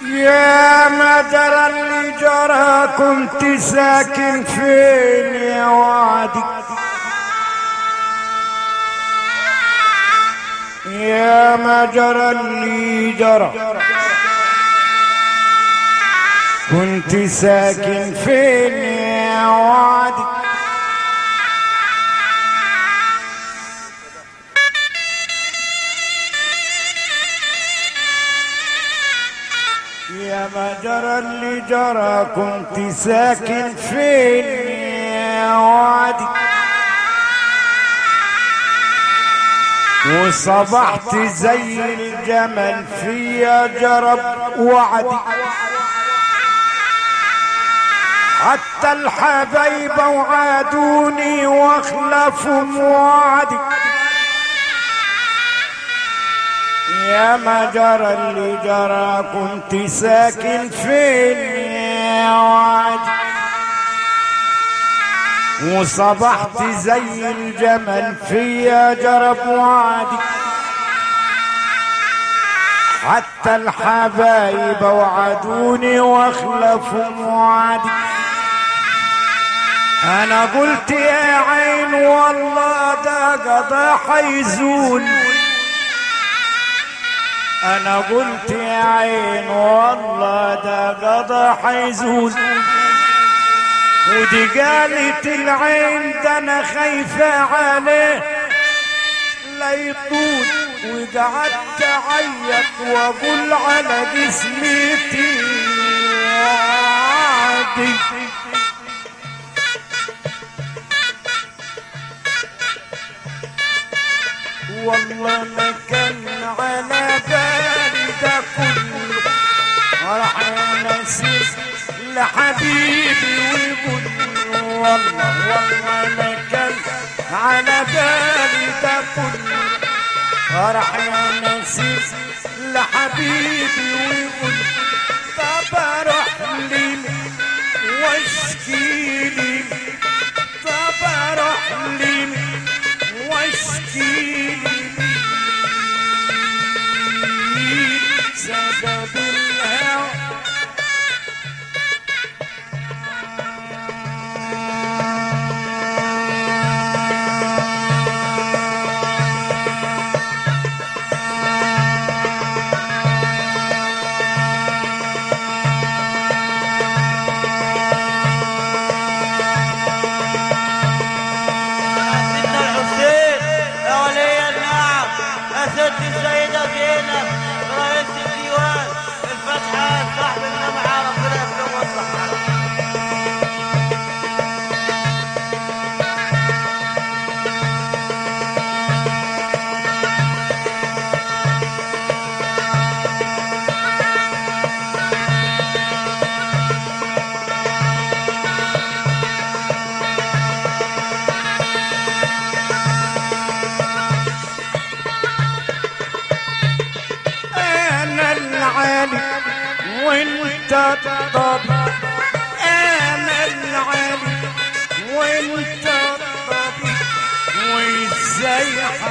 يا ما جرى اللي جرى كنت ساكن فين يا وعدي يا ما جرى اللي جرى كنت ساكن فين يا وعدي يا ما جرى اللي جرى كنت ساكن فين يا وعدي وصبحت زي الجمل فيا جرب وعدي حتى الحبايب وعادوني واخلفوا موعدي يا ما جرى اللي جرى كنت ساكن فين يا وعدي وصبحت زي الجمل فيا جرب وعدي حتى الحبايب وعدوني واخلفوا موعدي انا قلت يا عين والله ده قضى حيزول انا قلت يا عين والله ده قضى حيزول ودي قالت العين ده انا خايفة عليه لا يطول وقعدت اعيط واقول على جسمتي وعدي والله ما كان على بالي ده كله راح نسيت لحبيبي ويقول والله والله ما كان على بالي ده كله راح نسيت لحبيبي ويقول طب اروح لي واشكي لي طب اروح لي واشكي لي سبب الهوى سيدنا الحسين يا ولي النعم يا ست السيدة زينب رئيس الديوان الفتحة صاحب الجمعة ربنا يكرم ويصلح حاله انا العالي وانت الطبيب انا العالي وانت الطبيب وازاي